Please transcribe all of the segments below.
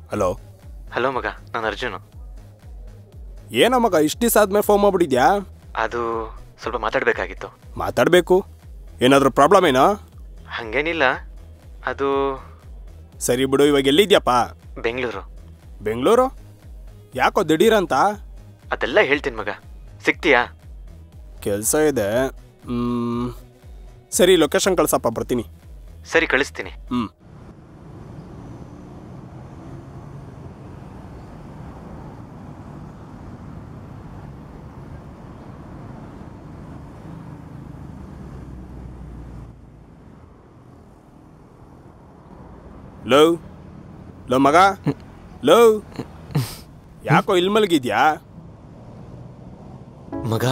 Hello hello ಮಗ ನಾನು ಅರ್ಜುನು ಏನೋ ಮಗ ಇಷ್ಟು ದಿವಸ ಆದ್ಮೇಲೆ ಫೋನ್ ಮಾಡ್ಬಿಟ್ಟಿದ್ಯಾ ಅದು ಸ್ವಲ್ಪ ಮಾತಾಡಬೇಕಾಗಿತ್ತು ಮಾತಾಡಬೇಕು ಏನಾದರೂ ಪ್ರಾಬ್ಲಮ್ ಏನೋ ಹಾಗೇನಿಲ್ಲ ಅದು ಸರಿ ಬಿಡು ಇವಾಗ ಎಲ್ಲಿದ್ಯಪ್ಪ ಬೆಂಗಳೂರು ಬೆಂಗಳೂರು ಯಾಕೋ ದಿಢೀರಂತ ಅದೆಲ್ಲ ಹೇಳ್ತೀನಿ ಮಗ ಸಿಗ್ತೀಯಾ ಕೆಲಸ ಇದೆ ಮ್, ಸರಿ ಲೊಕೇಶನ್ ಕಳ್ಸಪ್ಪ ಬರ್ತೀನಿ ಸರಿ ಕಳಿಸ್ತೀನಿ ಹ್ಞೂ ಲೋ ಲೋ ಮಗ ಲೋ ಯಾಕೋ ಇಲ್ಲಿ ಮಲಗಿದ್ಯಾ ಮಗ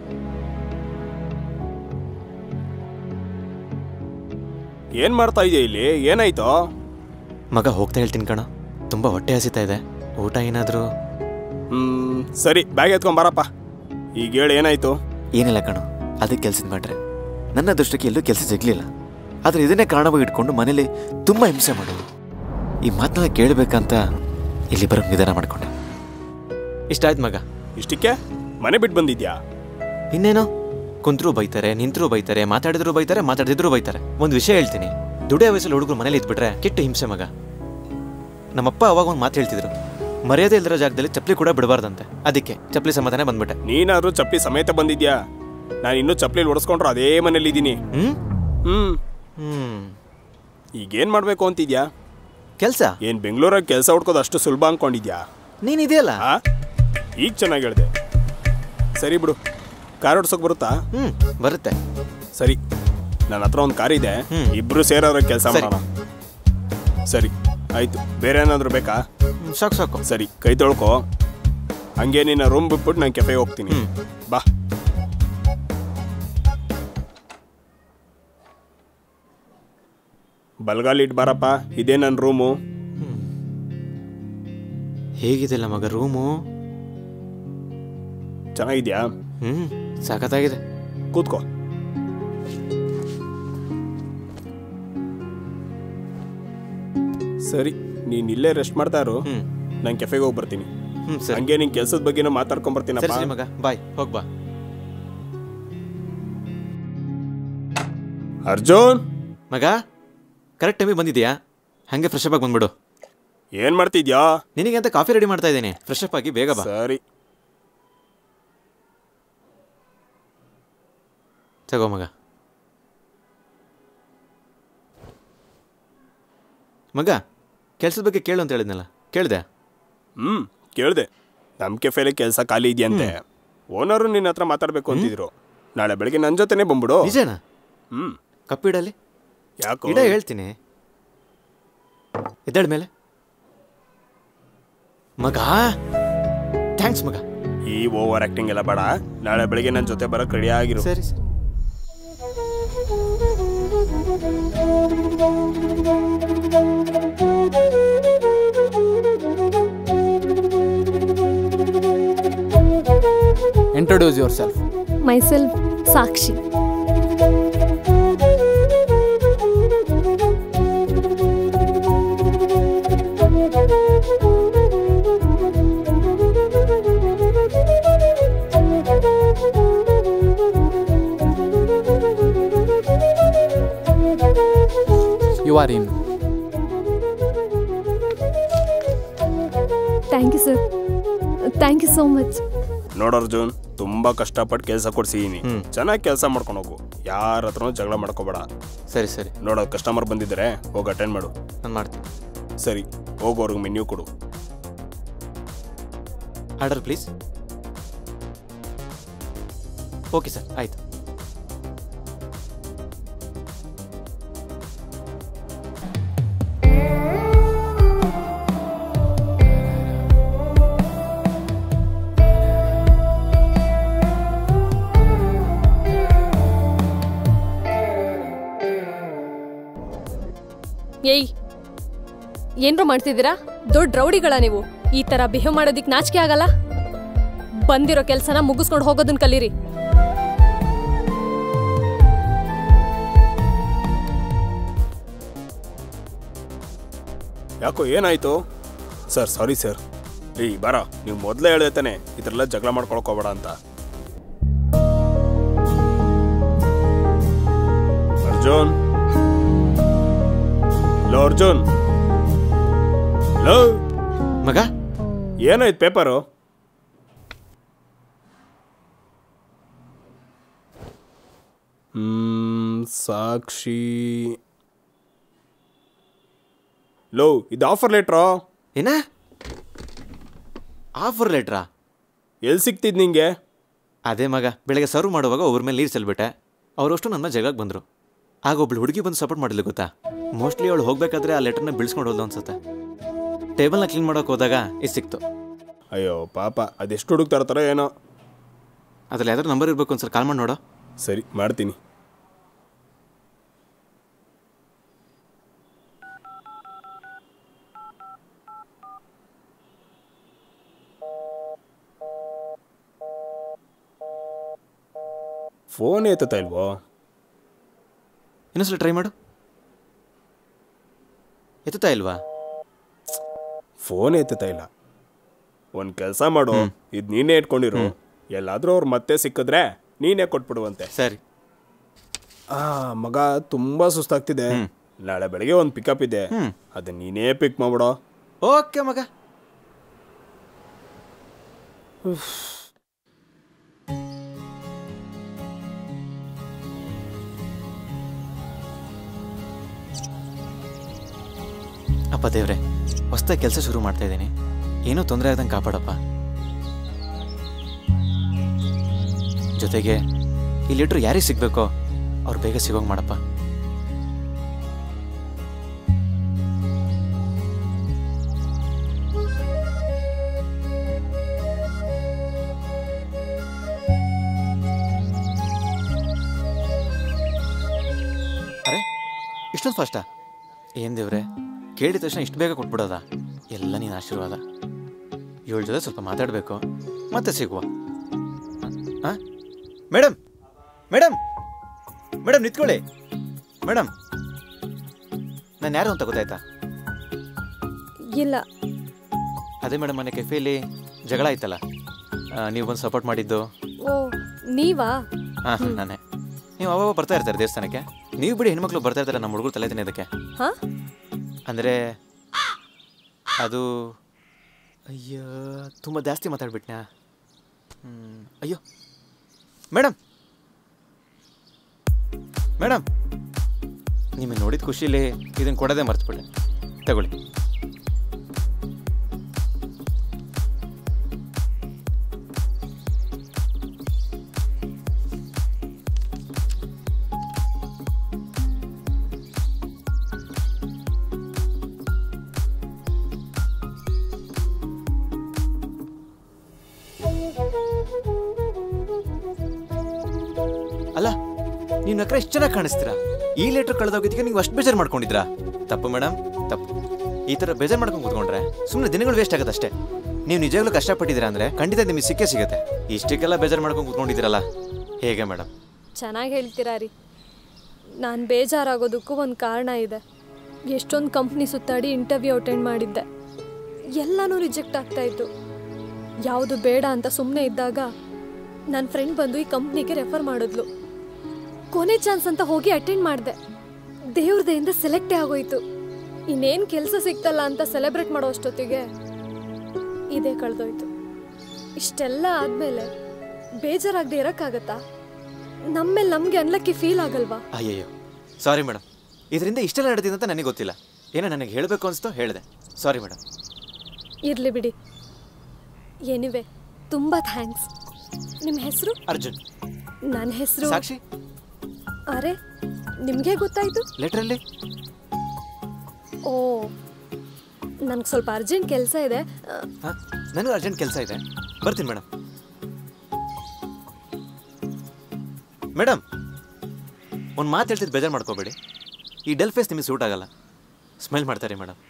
ಏನ್ ಮಾಡ್ತಾ ಇದೆಯಾ ಇಲ್ಲಿ ಏನಾಯ್ತು ಮಗ ಹೋಗ್ತಾ ಹೇಳ್ತೀನಿ ಕಣ ತುಂಬ ಹೊಟ್ಟೆ ಹಸಿತಾ ಇದೆ ಊಟ ಏನಾದರೂ ಹ್ಮ್ ಸರಿ ಬ್ಯಾಗ್ ಎತ್ಕೊಂಡ್ ಬರಪ್ಪ ಈಗ ಹೇಳಿ ಏನಾಯ್ತು ಏನಿಲ್ಲ ಕಣೋ ಅದಕ್ಕೆ ಕೆಲ್ಸದ ಮಾಡ್ರೆ ನನ್ನ ದೃಷ್ಟಕ್ಕೆ ಎಲ್ಲೂ ಕೆಲಸ ಸಿಗ್ಲಿಲ್ಲ ಆದರೆ ಇದನ್ನೇ ಕಾರಣವಾಗಿ ಇಟ್ಕೊಂಡು ಮನೇಲಿ ತುಂಬ ಹಿಂಸೆ ಮಾಡೋದು ಈ ಮಾತನ್ನ ಕೇಳಬೇಕಂತ ಇಲ್ಲಿ ಬರೋಕ್ಕೆ ನಿಧಾನ ಮಾಡ್ಕೊಂಡೆ ಇಷ್ಟ ಆಯ್ತು ಮಗ ಇಷ್ಟಕ್ಕೆ ಮನೆ ಬಿಟ್ಟು ಬಂದಿದ್ಯಾ ಇನ್ನೇನು ಕುಂತ್ರು ಬೈತಾರೆ ನಿಂತರೂ ಬೈತಾರೆ ಮಾತಾಡಿದ್ರು ಬೈತಾರೆ ಮಾತಾಡಿದ್ರು ಬೈತಾರೆ ಒಂದು ವಿಷಯ ಹೇಳ್ತೀನಿ ದುಡಿಯೋ ವಯಸ್ಸಲ್ಲಿ ಹುಡುಗರು ಮನೇಲಿ ಇದ್ಬಿಟ್ರೆ ಕೆಟ್ಟ ಹಿಂಸೆ ಮಗ ನಮ್ಮಪ್ಪ ಅವಾಗ ಒಂದು ಮಾತು ಹೇಳ್ತಿದ್ರು ಮರ್ಯಾದೆ ಇಲ್ದಿರೋ ಜಾಗದಲ್ಲಿ ಚಪ್ಪಲಿ ಕೂಡ ಬಿಡಬಾರ್ದಂತೆ ಅದಕ್ಕೆ ಚಪ್ಪಲಿ ಸಮಾಧಾನ ಬಂದ್ಬಿಟ್ಟೆ ನೀನಾದ್ರೂ ಚಪ್ಪಲಿ ಸಮೇತ ಬಂದಿದ್ಯಾ ನಾನು ಇನ್ನೂ ಚಪ್ಪಲಿ ಹೊಡ್ಸ್ಕೊಂಡ್ರು ಅದೇ ಮನೇಲಿ ಇದ್ದೀನಿ ಹ್ಮ್ ಹ್ಮ್ ಹ್ಮ್ ಈಗೇನ್ ಮಾಡ್ಬೇಕು ಅಂತಿದ್ಯಾ ಕೆಲಸ ಏನ್ ಬೆಂಗಳೂರಾಗ ಕೆಲಸ ಹುಡ್ಕೋದು ಅಷ್ಟು ಸುಲಭ ಅನ್ಕೊಂಡಿದ್ಯಾ ನೀನಿದೆಯಲ್ಲ ಆ ಈಗ ಚೆನ್ನಾಗಿ ಹೇಳ್ದೆ ಸರಿ ಬಿಡು ಕಾರ್ ಓಡ್ಸೋಕ್ ಬರುತ್ತಾ ಹ್ಮ್ ಬರುತ್ತೆ ಸರಿ ನನ್ನ ಹತ್ರ ಒಂದು ಕಾರ್ ಇದೆ ಹ್ಮ್. ಇಬ್ರು ಸೇರೋರ ಕೆಲಸ ಸರಿ. ಮಾಡೋಣ ಸರಿ ಆಯ್ತು ಬೇರೆ ಏನಾದ್ರು ಬೇಕಾ ಹ್ಮ್, ಸಾಕು ಸಾಕು ಸರಿ ಕೈ ತೊಳ್ಕೊ ಹಂಗೆ ನಿನ್ನ ರೂಮ್ ಬಿಟ್ಬಿಟ್ಟು ನಾನು ಕೆಫೆ ಹೋಗ್ತೀನಿ ಹ್ಮ್. ಬಾ ಬಲ್ಗಾಲ್ ಇಟ್ ಬಾರಪ್ಪ ಇದೇ ನನ್ನ ರೂಮು ಹೇಗಿದೆಲ್ಲ ಮಗ ರೂಮು ಚೆನ್ನಾಗಿದ್ಯಾ ಹ್ಮ್ ಸಖತ್ತಾಗಿದೆ ಕೂತ್ಕೋ ಸರಿ ನೀನ್ ಇಲ್ಲೇ ರೆಸ್ಟ್ ಮಾಡ್ತಾ ಇರು ಹ್ಮ್ ನಾನು ಕೆಫೆಗೆ ಹೋಗಿ ಬರ್ತೀನಿ ಹ್ಮ್ ಸರಿ ಹಂಗೆ ನಿನ್ ಕೆಲ್ಸದ ಬಗ್ಗೆನೂ ಮಾತಾಡ್ಕೊಂಡ್ ಸರಿ ಬರ್ತೀನಪ್ಪ ಸರಿ ಮಗ ಬಾಯ್ ಹೋಗ್ ಬಾ ಅರ್ಜುನ್ ಮಗ ಕರೆಕ್ಟ್ ಟೈಮಿಗೆ ಬಂದಿದ್ಯಾ ಹಂಗೆ ಫ್ರೆಶ್ ಅಪ್ ಆಗಿ ಬಂದ್ಬಿಡು ಏನ್ ಮಾಡ್ತಿದ್ಯಾ ನಿನಗೆ ಅಂತ ಕಾಫಿ ರೆಡಿ ಮಾಡ್ತಾ ಇದ್ದೀನಿ ಫ್ರೆಶ್ ಅಪ್ ಆಗಿ ಬೇಗ ಬಾ ಸರಿ ತಗೋ ಮಗ ಮಗ ಕೆಲ್ಸದ ಬಗ್ಗೆ ಕೇಳು ಅಂತ ಹೇಳಿದ್ನಲ್ಲ ಕೇಳಿದೆ ಹ್ಮ್ ಕೇಳ್ದೆ ನಮ್ ಕೆಫೆಲಿ ಕೆಲಸ ಖಾಲಿ ಇದೆಯಂತೆ ಓನರು ನಿನ್ನ ಹತ್ರ ಮಾತಾಡ್ಬೇಕು ಅಂತಿದ್ರು ನಾಳೆ ಬೆಳಿಗ್ಗೆ ನನ್ನ ಜೊತೆನೆ ಬಂದ್ಬಿಡು ನಿಜನಾ ಹ್ಮ್ ಕಪ್ಪಿಡಲ್ಲಿ ಯಾಕೋ ಇಡ ಹೇಳ್ತೀನಿ ಎದ್ದಾಳ ಮೇಲೆ ಮಗ ಥ್ಯಾಂಕ್ಸ್ ಮಗ ಈ ಓವರ್ ಆಕ್ಟಿಂಗ್ ಎಲ್ಲ ಬೇಡ ನಾಳೆ ಬೆಳಿಗ್ಗೆ ನನ್ನ ಜೊತೆ ಬರಕ್ ರೆಡಿ ಆಗಿರು ಸರಿ ಸರಿ Introduce yourself. myself Sakshi You are in. Thank you sir thank you so much ನೋಡು ಅರ್ಜುನ್ ತುಂಬಾ ಕಷ್ಟಪಟ್ಟು ಕೆಲಸ ಕೊಡ್ಸಿದೀನಿ ಹ್ಮ್. ಚೆನ್ನಾಗಿ ಕೆಲಸ ಮಾಡ್ಕೊಂಡು ಹೋಗು ಯಾರ ಹತ್ರನೂ ಜಗಳ ಮಾಡ್ಕೋಬೇಡ ಸರಿ ಸರಿ ನೋಡೋ ಕಸ್ಟಮರ್ ಬಂದಿದ್ದಾರೆ ಹೋಗಿ ಅಟೆಂಡ್ ಮಾಡು ನಾನು ಮಾಡ್ತೀನಿ ಸರಿ ಹೋಗು ಅವ್ರಿಗೆ ಮೆನ್ಯೂ ಕೊಡು ಆರ್ಡರ್ ಪ್ಲೀಸ್ ಓಕೆ ಸರ್ ಆಯ್ತು ಏಯ್ ಏನ್ರು ಮಾಡ್ತಿದ್ದೀರಾ ದೊಡ್ಡ ರೌಡಿಗಳ ನೀವು ಈ ತರ ಬಿಹೇವ್ ಮಾಡೋದಿಕ್ ನಾಚಿಕೆ ಆಗಲ್ಲ ಬಂದಿರೋ ಕೆಲ್ಸನ ಮುಗಿಸ್ಕೊಂಡು ಹೋಗೋದನ್ನ ಕಲೀರಿ ಯಾಕೋ ಏನಾಯ್ತು ಸರ್ ಸಾರಿ ಸರ್ ಏಯ್ ಬಾರ ನೀವು ಮೊದಲೇ ಹೇಳಿದೆ ತಾನೆ ಇದರೆಲ್ಲ ಜಗಳ ಮಾಡ್ಕೊಳಕ್ ಹೋಗ್ಬೇಡ ಅಂತ ಅರ್ಜುನ್ ಲೋ ಅರ್ಜುನ್ ಲೋ ಮಗ ಏನಾಯ್ತು ಪೇಪರು ಹ್ಮ್, ಸಾಕ್ಷಿ ಲೋ ಇದು ಆಫರ್ ಲೆಟ್ರೋ ಏನ ಆಫರ್ ಲೆಟ್ರಾ ಎಲ್ಲಿ ಸಿಕ್ತಿದ್ ನಿಂಗೆ ಅದೇ ಮಗ ಬೆಳಗ್ಗೆ ಸರ್ವ್ ಮಾಡುವಾಗ ಅವ್ರ ಮೇಲೆ ನೀರು ಚೆಲ್ಬಿಟ್ಟೆ ಅವರಷ್ಟು ನನ್ನ ಜಗಳಕ್ಕೆ ಬಂದರು ಆಗ ಒಬ್ಳು ಹುಡುಗಿ ಬಂದು ಸಪೋರ್ಟ್ ಮಾಡಿಲ್ಲ ಗೊತ್ತಾ ಮೋಸ್ಟ್ಲಿ ಅವಳು ಹೋಗ್ಬೇಕಾದ್ರೆ ಆ ಲೆಟರ್ನ ಬಿಡಿಸ್ಕೊಂಡು ಹೋದ್ಲು ಅನ್ಸುತ್ತೆ ಟೇಬಲ್ನ ಕ್ಲೀನ್ ಮಾಡೋಕೆ ಹೋದಾಗ ಇದು ಸಿಕ್ತು ಅಯ್ಯೋ ಪಾಪ ಅದೆಷ್ಟು ಹುಡುಕ್ತಾ ಇರ್ತಾರೋ ಏನೋ ಅದ್ರಲ್ಲಿ ಯಾವ್ದಾದ್ರು ನಂಬರ್ ಇರಬೇಕು ಒಂದ್ಸಲ ಕಾಲ್ ಮಾಡಿ ನೋಡೋ ಸರಿ ಮಾಡ್ತೀನಿ ಫೋನ್ ಎತ್ತುತ್ತಾ ಇಲ್ವೋ ಇನ್ನೊಂದ್ಸಲ ಟ್ರೈ ಮಾಡು ಎತ್ತುತ್ತಾ ಇಲ್ವಾ ಫೋನ್ ಎತ್ತುತ್ತಾ ಇಲ್ಲ ಒಂದು ಕೆಲಸ ಮಾಡು ಇದು ನೀನೇ ಇಟ್ಕೊಂಡಿರು ಎಲ್ಲಾದ್ರೂ ಅವ್ರು ಮತ್ತೆ ಸಿಕ್ಕಿದ್ರೆ ನೀನೇ ಕೊಟ್ಬಿಡುವಂತೆ ಸರಿ ಆ ಮಗ ತುಂಬಾ ಸುಸ್ತಾಗ್ತಿದೆ ನಾಳೆ ಬೆಳಗ್ಗೆ ಒಂದು ಪಿಕಪ್ ಇದೆ ಅದನ್ನ ನೀನೇ ಪಿಕ್ ಮಾಡ್ಬಿಡೋ ಓಕೆ ಮಗ ಅಪ್ಪ ದೇವ್ರೆ ಹೊಸ್ದಾಗಿ ಕೆಲಸ ಶುರು ಮಾಡ್ತಾ ಇದ್ದೀನಿ ಏನೂ ತೊಂದರೆ ಆಗ್ದಂಗೆ ಕಾಪಾಡಪ್ಪ ಜೊತೆಗೆ ಈ ಲೀಟ್ರ್ ಯಾರಿಗೆ ಸಿಗ್ಬೇಕೋ ಅವ್ರು ಬೇಗ ಸಿಗೋಂಗೆ ಮಾಡಪ್ಪ ಅರೆ ಇಷ್ಟೊಂದು ಫಾಸ್ಟಾ ಏನ್ ದೇವ್ರೆ ಕೇಳಿದ ತಕ್ಷಣ ಇಷ್ಟು ಬೇಗ ಕೊಟ್ಬಿಡೋದ ಎಲ್ಲ ನೀನು ಆಶೀರ್ವಾದ ಇವಳ ಜೊತೆ ಸ್ವಲ್ಪ ಮಾತಾಡಬೇಕು ಮತ್ತೆ ಸಿಗುವ ಹಾಂ ಮೇಡಮ್ ಮೇಡಮ್ ಮೇಡಮ್ ನಿಂತ್ಕೊಳ್ಳಿ ಮೇಡಮ್ ನಾನು ಯಾರು ಅಂತ ಗೊತ್ತಾಯ್ತಾ ಇಲ್ಲ ಅದೇ ಮೇಡಮ್ ಮನೆ ಕೆಫೆಯಲ್ಲಿ ಜಗಳ ಆಯ್ತಲ್ಲ ಆ, ನೀವು ಬಂದು ಸಪೋರ್ಟ್ ಮಾಡಿದ್ದು ಓ ನೀವಾ ಹಾಂ ನಾನೇ ನೀವು ಅವಾಗ ಬರ್ತಾ ಇರ್ತಾರೆ ದೇವಸ್ಥಾನಕ್ಕೆ ನೀವು ಬಿಡಿ ಹೆಣ್ಮಕ್ಳು ಬರ್ತಾ ಇರ್ತಾರೆ ನಮ್ಮ ಹುಡುಗರು ತಲೆ ತಿನ್ನೋದಕ್ಕೆ ಹಾ ಅಂದರೆ ಅದು ಅಯ್ಯೋ ತುಂಬ ಜಾಸ್ತಿ ಮಾತಾಡ್ಬಿಟ್ನಾ ಹ್ಮ್, ಅಯ್ಯೋ ಮೇಡಮ್ ಮೇಡಮ್ ನಿಮಗೆ ನೋಡಿದ ಖುಷಿಲಿ ಇದನ್ನು ಕೊಡೋದೇ ಮರ್ತ್ಬಿಟ್ಟೆ ತಗೊಳ್ಳಿ ಅಲ್ಲ ನೀವು ನಕ್ರ ಎಷ್ಟು ಚೆನ್ನಾಗಿ ಕಾಣಿಸ್ತೀರಾ ಈ ಲೆಟ್ರ್ ಕಳೆದೋಗಿದ್ದಕ್ಕೆ ನೀವು ಅಷ್ಟು ಬೇಜಾರು ಮಾಡ್ಕೊಂಡಿದ್ರಾ ತಪ್ಪು ಮೇಡಮ್ ತಪ್ಪು ಈ ಥರ ಬೇಜಾರು ಮಾಡ್ಕೊಂಡು ಕೂತ್ಕೊಂಡ್ರೆ ಸುಮ್ಮನೆ ದಿನಗಳು ವೇಸ್ಟ್ ಆಗುತ್ತೆ ಅಷ್ಟೇ ನೀವು ನಿಜವಾಗ್ಲೂ ಕಷ್ಟಪಟ್ಟಿದ್ದೀರಾ ಅಂದರೆ ಖಂಡಿತ ನಿಮಗೆ ಸಿಕ್ಕೇ ಸಿಗುತ್ತೆ ಇಷ್ಟಕ್ಕೆಲ್ಲ ಬೇಜಾರು ಮಾಡ್ಕೊಂಡು ಕೂತ್ಕೊಂಡಿದ್ದೀರಲ್ಲ ಹೇಗೆ ಮೇಡಮ್ ಚೆನ್ನಾಗಿ ಹೇಳ್ತೀರಾ ರೀ ನಾನು ಬೇಜಾರಾಗೋದಕ್ಕೂ ಒಂದು ಕಾರಣ ಇದೆ ಎಷ್ಟೊಂದು ಕಂಪ್ನಿ ಸುತ್ತಾಡಿ ಇಂಟರ್ವ್ಯೂ ಅಟೆಂಡ್ ಮಾಡಿದ್ದೆ ಎಲ್ಲನೂ ರಿಜೆಕ್ಟ್ ಆಗ್ತಾಯಿತ್ತು ಯಾವುದು ಬೇಡ ಅಂತ ಸುಮ್ಮನೆ ಇದ್ದಾಗ ನನ್ನ ಫ್ರೆಂಡ್ ಬಂದು ಈ ಕಂಪ್ನಿಗೆ ರೆಫರ್ ಮಾಡಿದ್ಲು ಕೊನೆ ಚಾನ್ಸ್ ಅಂತ ಹೋಗಿ ಅಟೆಂಡ್ ಮಾಡಿದೆ ದೇವ್ರ ದಯಿಂದ ಸೆಲೆಕ್ಟೇ ಆಗೋಯ್ತು ಇನ್ನೇನು ಕೆಲಸ ಸಿಕ್ತಲ್ಲ ಅಂತ ಸೆಲೆಬ್ರೇಟ್ ಮಾಡೋ ಅಷ್ಟೊತ್ತಿಗೆ ಇದೇ ಕಳೆದೋಯ್ತು ಇಷ್ಟೆಲ್ಲ ಆದಮೇಲೆ ಬೇಜಾರಾಗದೆ ಇರೋಕ್ಕಾಗತ್ತಾ ನಮ್ಮೇಲೆ ನಮಗೆ ಅನ್ಲಕ್ಕಿ ಫೀಲ್ ಆಗಲ್ವಾ ಅಯ್ಯಯ್ಯೋ ಸಾರಿ ಮೇಡಮ್ ಇದರಿಂದ ಇಷ್ಟೆಲ್ಲ ನಡೆದಿದೆ ಅಂತ ನನಗೆ ಗೊತ್ತಿಲ್ಲ ಏನೋ ನನಗೆ ಹೇಳಬೇಕು ಅನಿಸ್ತೋ ಹೇಳಿದೆ ಸಾರಿ ಮೇಡಮ್ ಇರಲಿ ಬಿಡಿ ಎನಿವೆ ತುಂಬ ಥ್ಯಾಂಕ್ಸ್ ನಿಮ್ಮ ಹೆಸರು ಅರ್ಜುನ್ ನನ್ನ ಹೆಸರು ಸಾಕ್ಷಿ ಅರೆ ನಿಮಗೆ ಗೊತ್ತಾಯ್ತು ಲೆಟ್ರಲ್ಲಿ ಓ ನನಗೆ ಸ್ವಲ್ಪ ಅರ್ಜೆಂಟ್ ಕೆಲಸ ಇದೆ ಆ, ಹಾಂ ನನಗೂ ಅರ್ಜೆಂಟ್ ಕೆಲಸ ಇದೆ ಬರ್ತೀನಿ ಮೇಡಮ್ ಮೇಡಮ್ ಒಂದು ಮಾತು ಹೇಳ್ತಿದ್ದು ಬೇಜಾರು ಮಾಡ್ಕೋಬೇಡಿ ಈ ಡೆಲ್ ಫೇಸ್ ನಿಮಗೆ ಸೂಟ್ ಆಗಲ್ಲ ಸ್ಮೈಲ್ ಮಾಡ್ತಾರೆ ಮೇಡಮ್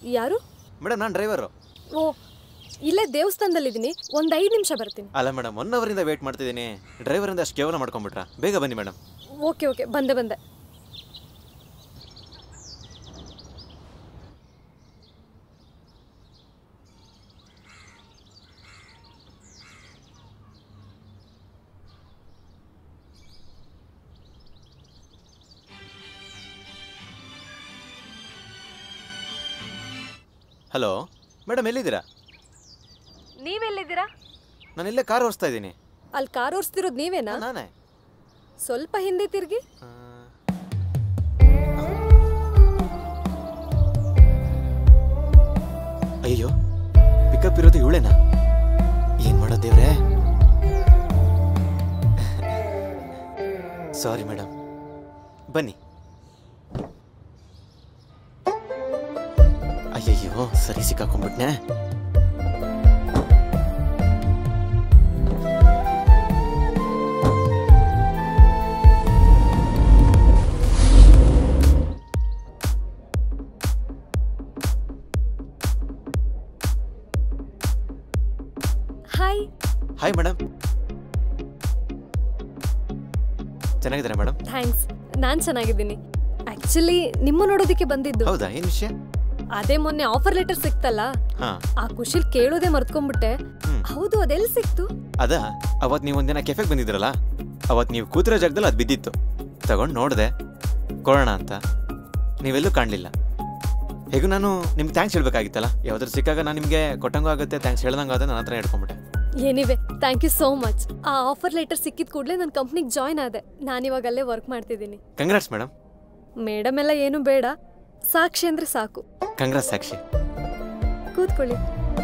ಯಾರು ಮೇಡಮ್ ನಾನು ಡ್ರೈವರು ಓ ಇಲ್ಲೇ ದೇವಸ್ಥಾನದಲ್ಲಿದ್ದೀನಿ ಒಂದು ಐದು ನಿಮಿಷ ಬರ್ತೀನಿ ಅಲ್ಲ ಮೇಡಮ್ ಒನ್ ಅವರಿಂದ ವೇಟ್ ಮಾಡ್ತಿದ್ದೀನಿ ಡ್ರೈವರಿಂದ ಅಷ್ಟು ಕೇವಲ ಮಾಡ್ಕೊಂಬಿಟ್ರಾ ಬೇಗ ಬನ್ನಿ ಮೇಡಮ್ ಓಕೆ ಓಕೆ ಬಂದೆ ಬಂದೆ ಹಲೋ ಮೇಡಮ್ ಎಲ್ಲಿದ್ದೀರಾ ನೀವೆಲ್ಲಿದ್ದೀರಾ ನಾನು ಇಲ್ಲೇ ಕಾರ್ ಓಡಿಸ್ತಾ ಇದ್ದೀನಿ ಅಲ್ಲಿ ಕಾರ್ ಓಡಿಸ್ತಿರೋದು ನೀವೇನಾ ನಾನೇ ಸ್ವಲ್ಪ ಹಿಂದೆ ತಿರ್ಗಿ ಆ, ಅಯ್ಯೋ ಪಿಕಪ್ ಇರೋದು ಇವಳೇನಾ ಏನ್ ಮಾಡೋದು ದೇವ್ರೆ ಸಾರಿ ಮೇಡಮ್ ಬನ್ನಿ ಅಯ್ಯಯ್ಯೋ ಸರಿ ಸಿಕ್ಕಾಕೊಂಡ್ಬಿಟ್ನೆ ಹಾಯ್ ಹಾಯ್ ಮೇಡಮ್ ಚೆನ್ನಾಗಿದ್ದೀರಾ ಮೇಡಮ್ ಥ್ಯಾಂಕ್ಸ್ ನಾನು ಚೆನ್ನಾಗಿದ್ದೀನಿ ಆ್ಯಕ್ಚುಲಿ ನಿಮ್ಮ ನೋಡೋದಕ್ಕೆ ಬಂದಿದ್ದು ಹೌದಾ ಏನು ವಿಷಯ ಅದೇ ಮೊನ್ನೆ ಆಫರ್ ಲೆಟರ್ ಸಿಕ್ತಲ್ಲ ಹಾ ಆ ಖುಷಿಲ್ ಕೇಳೋದೇ ಮರ್ತ್ಕೊಂಡ್ಬಿಟ್ಟೆ ಹ್ಮ್. ಹೌದು ಅದೆಲ್ಲಿ ಸಿಕ್ತು ಅದ ಅವತ್ತು ನೀವು ಒಂದಿನ ಕೆಫೆಗೆ ಬಂದಿದ್ರಲ್ಲ ಅವತ್ತು ನೀವು ಕೂತಿರೋ ಜಾಗದಲ್ಲಿ ಅದು ಬಿದ್ದಿತ್ತು ತಗೊಂಡು ನೋಡಿದೆ ಕೊಡೋಣ ಅಂತ ನೀವೆಲ್ಲೂ ಕಾಣಲಿಲ್ಲ ಹೇಗೂ ನಾನು ನಿಮ್ಗೆ ಥ್ಯಾಂಕ್ಸ್ ಹೇಳ್ಬೇಕಾಗಿತ್ತಲ್ಲ ಯಾವ್ದಾದ್ರು ಸಿಕ್ಕಾಗ ನಾನು ನಿಮಗೆ ಕೊಟ್ಟಂಗೂ ಆಗುತ್ತೆ ಥ್ಯಾಂಕ್ಸ್ ಹೇಳ್ದಂಗೆ ಆಗುತ್ತೆ ನನ್ನ ಹತ್ರ ಹಿಡ್ಕೊಂಬಿಟ್ಟೆ anyway thank you so much ಆ ಆಫರ್ ಲೆಟರ್ ಸಿಕ್ಕಿದ ಕೂಡಲೇ ನನ್ನ ಕಂಪ್ನಿಗೆ ಜಾಯ್ನ್ ಆದೆ ನಾನಿವಾಗ ಅಲ್ಲೇ ವರ್ಕ್ ಮಾಡ್ತಿದ್ದೀನಿ ಕಂಗ್ರಾಟ್ಸ್ ಮೇಡಮ್ ಮೇಡಮ್ ಎಲ್ಲ ಏನು ಬೇಡ ಸಾಕ್ಷಿ ಅಂದ್ರೆ ಸಾಕು ಕಂಗ್ರಾಟ್ಸ್ ಸಾಕ್ಷಿ ಕೂತ್ಕೊಳ್ಳಿ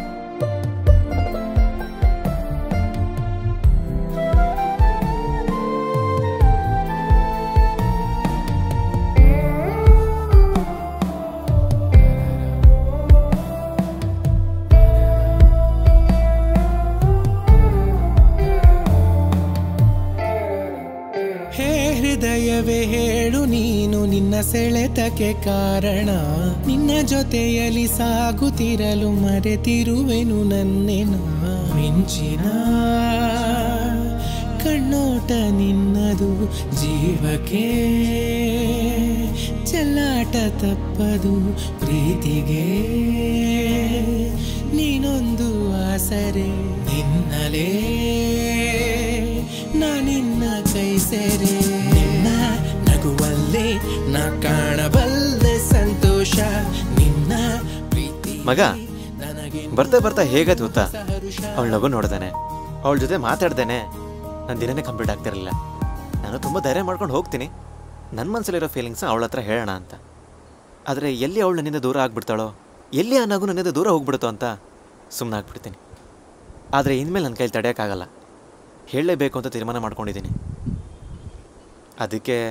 ಹೇ ಹೃದಯವೇ ಹೇಳು ನೀನು ನಿನ್ನ ಸೆಳೆತಕ್ಕೆ ಕಾರಣ ನಿನ್ನ ಜೊತೆಯಲ್ಲಿ ಸಾಗುತ್ತಿರಲು ಮರೆತಿರುವೆನು ನನ್ನೆನ ಮಿಂಚಿನ ಕಣ್ಣೋಟ ನಿನ್ನದು ಜೀವಕ್ಕೆ ಚೆಲ್ಲಾಟ ತಪ್ಪದು ಪ್ರೀತಿಗೆ ನೀನೊಂದು ಆಸರೆ ನಿನ್ನಲೇ ನಾನಿನ್ನ ಕೈ ಸೇರೆ ನಿನ್ನ ನಗುವಲ್ಲೇ ನಾ ಕಾಣಬಲ್ಲೆ ಸಂತೋಷ ನಿನ್ನ ಪ್ರೀತಿ ಮಗ ನನಗೆ ಬರ್ತಾ ಬರ್ತಾ ಹೇಗತ್ ಗೊತ್ತಾ ಅವಳ ನಗು ನೋಡ್ದಾನೆ ಅವಳ ಜೊತೆ ಮಾತಾಡ್ದೇನೆ ನನ್ನ ದಿನನೇ ಕಂಪ್ಲೀಟ್ ಆಗ್ತಿರಲಿಲ್ಲ ನಾನು ತುಂಬ ಧೈರ್ಯ ಮಾಡ್ಕೊಂಡು ಹೋಗ್ತೀನಿ ನನ್ನ ಮನಸ್ಸಲ್ಲಿರೋ ಫೀಲಿಂಗ್ಸ್ನ ಅವಳ ಹತ್ರ ಹೇಳೋಣ ಅಂತ ಆದರೆ ಎಲ್ಲಿ ಅವಳು ನನ್ನಿಂದ ದೂರ ಆಗ್ಬಿಡ್ತಾಳೋ ಎಲ್ಲಿ ಆ ನಗು ನನ್ನಿಂದ ದೂರ ಹೋಗ್ಬಿಡುತ್ತೋ ಅಂತ ಸುಮ್ಮನೆ ಆಗ್ಬಿಡ್ತೀನಿ ಆದರೆ ಇನ್ಮೇಲೆ ನನ್ನ ಕೈಲಿ ತಡೆಯೋಕ್ಕಾಗಲ್ಲ ಹೇಳಲೇಬೇಕು ಅಂತ ತೀರ್ಮಾನ ಮಾಡ್ಕೊಂಡಿದ್ದೀನಿ ಅದಕ್ಕೆ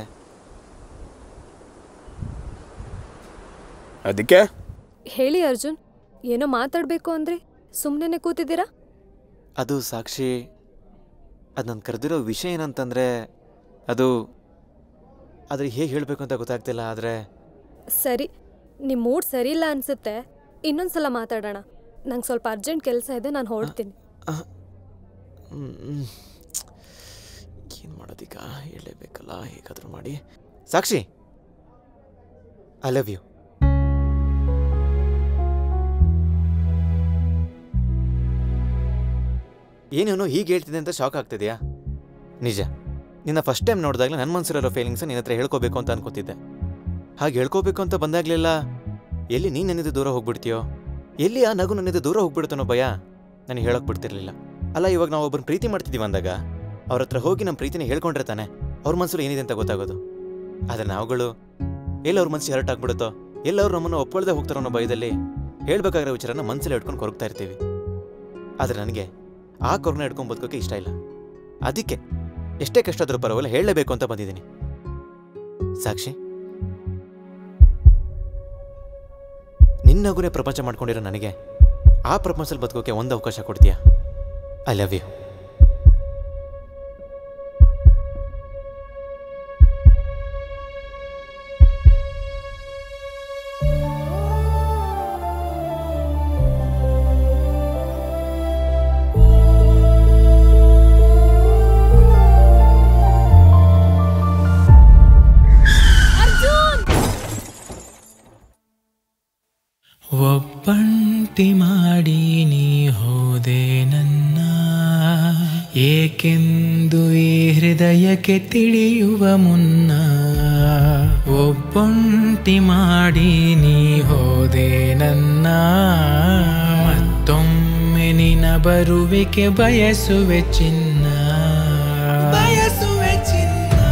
ಅದಕ್ಕೆ ಹೇಳಿ ಅರ್ಜುನ್ ಏನೋ ಮಾತಾಡಬೇಕು ಅಂದ್ರೆ ಸುಮ್ಮನೆ ಕೂತಿದ್ದೀರಾ ಅದು ಸಾಕ್ಷಿ ಅದು ನಾನು ಕರೆದಿರೋ ವಿಷಯ ಏನಂತಂದರೆ ಅದು ಆದರೆ ಹೇಗೆ ಹೇಳಬೇಕು ಅಂತ ಗೊತ್ತಾಗ್ತಿಲ್ಲ ಆದರೆ ಸರಿ ನಿಮ್ಮ ಮೂಡ್ ಸರಿ ಇಲ್ಲ ಅನ್ಸುತ್ತೆ ಇನ್ನೊಂದ್ಸಲ ಮಾತಾಡೋಣ ನಂಗೆ ಸ್ವಲ್ಪ ಅರ್ಜೆಂಟ್ ಕೆಲಸ ಇದೆ ನಾನು ಹೊರಡ್ತೀನಿ ಏನು ಮಾಡೋದೀಗ ಹೇಳಲೇಬೇಕಲ್ಲ ಹೇಗಾದರೂ ಮಾಡಿ ಸಾಕ್ಷಿ ಐ ಲವ್ ಯು ಏನೇನೋ ಹೀಗೆ ಹೇಳ್ತಿದೆ ಅಂತ ಶಾಕ್ ಆಗ್ತಿದೆಯಾ ನಿಜ ನಿನ್ನ ಫಸ್ಟ್ ಟೈಮ್ ನೋಡಿದಾಗಲೇ ನನ್ನ ಮನಸ್ಸಿರೋ ಫೀಲಿಂಗ್ಸ್ ನಿನ್ನ ಹತ್ರ ಹೇಳ್ಕೋಬೇಕು ಅಂತ ಅನ್ಕೋತಿದ್ದೆ ಹಾಗೆ ಹೇಳ್ಕೋಬೇಕು ಅಂತ ಬಂದಾಗಲೆಲ್ಲ ಎಲ್ಲಿ ನೀನು ನನ್ನಿಂದ ದೂರ ಹೋಗ್ಬಿಡ್ತೀಯೋ ಎಲ್ಲಿ ಆ ನಗು ನನ್ನಿಂದ ದೂರ ಹೋಗ್ಬಿಡ್ತಾನೋ ಭಯ ನನಗೆ ಹೇಳೋಕೆ ಬಿಡ್ತಿರ್ಲಿಲ್ಲ ಅಲ್ಲ ಇವಾಗ ನಾವು ಒಬ್ಬರನ್ನ ಪ್ರೀತಿ ಮಾಡ್ತಿದ್ದೀವಿ ಅಂದಾಗ ಅವ್ರ ಹತ್ರ ಹೋಗಿ ನಮ್ಮ ಪ್ರೀತಿನ ಹೇಳ್ಕೊಂಡ್ರೆ ತಾನೆ ಅವ್ರ ಮನಸ್ಸಲ್ಲಿ ಏನಿದೆ ಅಂತ ಗೊತ್ತಾಗೋದು ಆದರೆ ನಾವುಗಳು ಎಲ್ಲಿ ಅವ್ರ ಮನಸ್ಸು ಹರ್ಟ್ ಆಗ್ಬಿಡುತ್ತೋ ಎಲ್ಲ ಅವ್ರು ನಮ್ಮನ್ನು ಒಪ್ಕೊಳ್ದೆ ಹೋಗ್ತಾರೋ ಅನ್ನೋ ಭಯದಲ್ಲಿ ಹೇಳ್ಬೇಕಾಗಿರೋ ವಿಚಾರನ ಮನಸ್ಸಲ್ಲಿ ಇಟ್ಕೊಂಡು ಕೊರಗ್ತಾ ಇರ್ತೀವಿ ಆದರೆ ನನಗೆ ಆ ಕೊರಗನ ಇಟ್ಕೊಂಡು ಬದುಕೋಕೆ ಇಷ್ಟ ಇಲ್ಲ ಅದಕ್ಕೆ ಎಷ್ಟೇ ಕಷ್ಟ ಆದರೂ ಪರವಾಗಿಲ್ಲ ಹೇಳಲೇಬೇಕು ಅಂತ ಬಂದಿದ್ದೀನಿ ಸಾಕ್ಷಿ ನಿನ್ನಗುನೇ ಪ್ರಪಂಚ ಮಾಡ್ಕೊಂಡಿರೋ ನನಗೆ ಆ ಪ್ರಪಂಚದಲ್ಲಿ ಬದುಕೋಕೆ ಒಂದು ಅವಕಾಶ ಕೊಡ್ತೀಯಾ ಐ ಲವ್ ಯು ಏಕೆಂದು ಈ ಹೃದಯಕ್ಕೆ ತಿಳಿಯುವ ಮುನ್ನ ಒಬ್ಬೊಂಟಿ ಮಾಡಿ ನೀ ಹೋದೆ ನನ್ನ ಮತ್ತೊಮ್ಮೆ ನಿನ ಬರುವಿಕೆ ಬಯಸುವೆ ಚಿನ್ನ ಬಯಸುವೆ ಚಿನ್ನ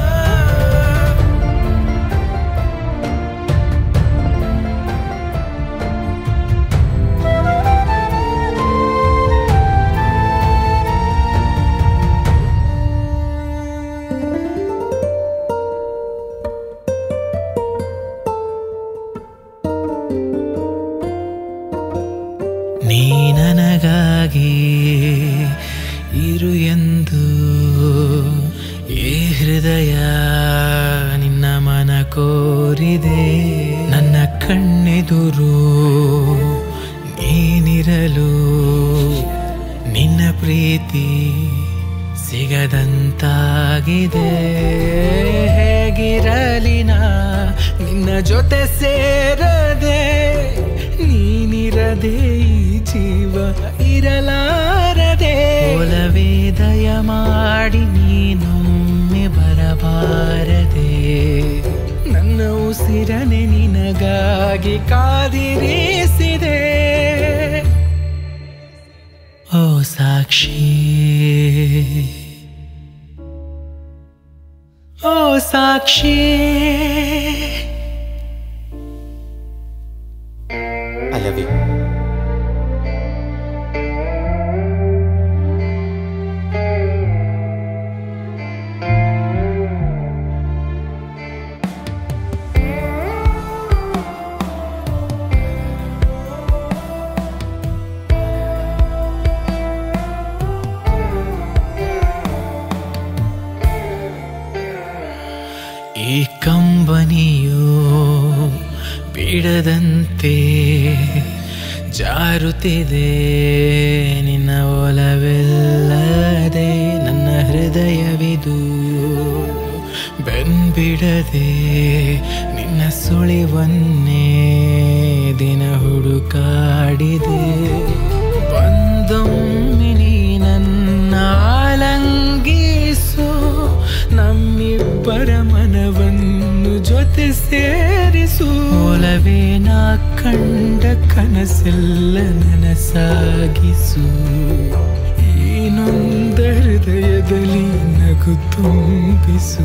ನೀ ನನಗಾಗಿ ಇರು ಎಂದು ಈ ಹೃದಯ ನಿನ್ನ ಮನ ಕೋರಿದೆ ನನ್ನ ಕಣ್ಣೆದುರು ನೀನಿರಲು ನಿನ್ನ ಪ್ರೀತಿ ಸಿಗದಂತಾಗಿದೆ ಹೇಗಿರಲಿ ನಾ ನಿನ್ನ ಜೊತೆ ಸೇರದೆ ನೀನಿರದೆ ಈ ಜೀವ ಇರಲಾರದೆ ಒಲವೇ ದಯ ಮಾಡಿ ನೀನೊಮ್ಮೆ ಬರಬಾರದೆ ನನ್ನ ಉಸಿರನೆ ನಿನಗಾಗಿ ಕಾದಿರಿಸಿದೆ ಓ ಸಾಕ್ಷಿ ಓ ಸಾಕ್ಷಿ ಐ ಲವ್ ಯು ಈ ಕಂಬನಿಯು ಬಿಡದಂತೆ ಜಾರುತ್ತಿದೆ ನಿನ್ನ ಒಲವೆಲ್ಲದೆ ನನ್ನ ಹೃದಯವಿದು ಬೆನ್ಬಿಡದೆ ನಿನ್ನ ಸುಳಿವನ್ನೇ ದಿನ ಹುಡುಕಾಡಿದೆ ಬಂದೊಮ್ಮೆ ನೀ ನನ್ನ ಆಲಂಗಿಸು ನಮ್ಮಿಬ್ಬರ ಮನವನ್ನು ಜೊತೆ ಸೇರಿಸು ಒಲವೇ ನಾ ಕಂಡ ಕನಸೆಲ್ಲ ನನಸಾಗಿಸು ಈ ನೊಂದ ಹೃದಯದಲ್ಲಿ ನಗು ತುಂಬಿಸು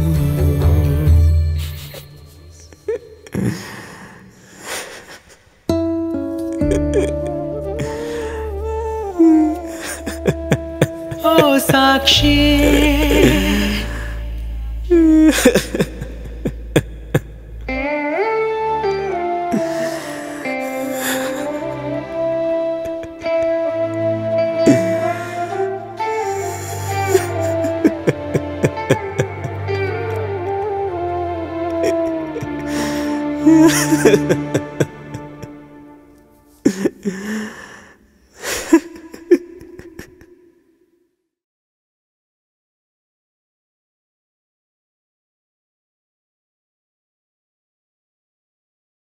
ಓ ಸಾಕ್ಷಿ ha